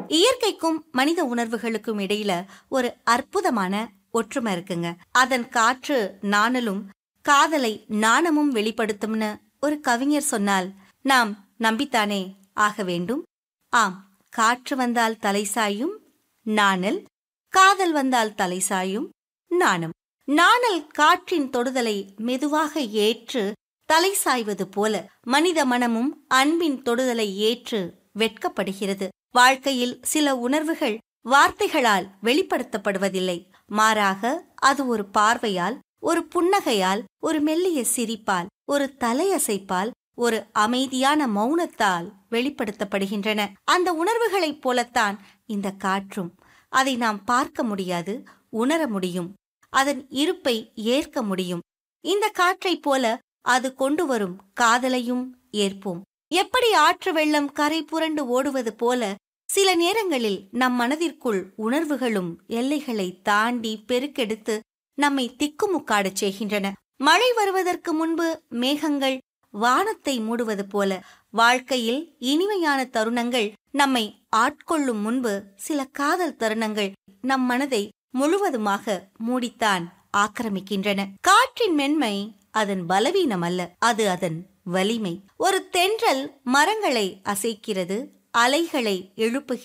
இயற்கைக்கும் மனித உணர்வுகளுக்கும் இடையில ஒரு அற்புதமான ஒற்றுமை இருக்குங்க அதன் காற்று நாணலும் காதலை நாணமும் வெளிப்படுத்தும்னு ஒரு கவிஞர் சொன்னால் நாம் நம்பித்தானே ஆக வேண்டும் ஆம் காற்று வந்தால் தலை சாயும் நாணல் காதல் வந்தால் தலை சாயும் நாணம் நாணல் காற்றின் தொடுதலை மெதுவாக ஏற்று தலை சாய்வது போல மனித மனமும் அன்பின் தொடுதலை ஏற்று வெட்கப்படுகிறது வாழ்க்கையில் சில உணர்வுகள் வார்த்தைகளால் வெளிப்படுத்தப்படுவதில்லை மாறாக அது ஒரு பார்வையால் ஒரு புன்னகையால் ஒரு மெல்லிய சிரிப்பால் ஒரு தலையசைப்பால் ஒரு அமைதியான மௌனத்தால் வெளிப்படுத்தப்படுகின்றன அந்த உணர்வுகளைப் போலத்தான் இந்த காற்றும் அதை நாம் பார்க்க முடியாது உணர முடியும் அதன் இருப்பை ஏற்க முடியும் இந்த காற்றைப் போல அது கொண்டு வரும் காதலையும் ஏற்போம் எப்படி ஆற்று வெள்ளம் கரை புரண்டு ஓடுவது போல சில நேரங்களில் நம் மனதிற்குள் உணர்வுகளும் எல்லைகளை தாண்டி பெருக்கெடுத்து நம்மை திக்குமுக்காடச் செய்கின்றன மழை வருவதற்கு முன்பு மேகங்கள் வானத்தை மூடுவது போல வாழ்க்கையில் இனிமையான தருணங்கள் நம்மை ஆட்கொள்ளும் முன்பு சில காதல் தருணங்கள் நம் மனதை முழுவதுமாக மூடித்தான் ஆக்கிரமிக்கின்றன காற்றின் மென்மை அதன் பலவீனம் அல்ல அது அதன் வலிமை ஒரு தென்றல் மரங்களை அசைக்கிறது அலைகளை எழுப்புகிறது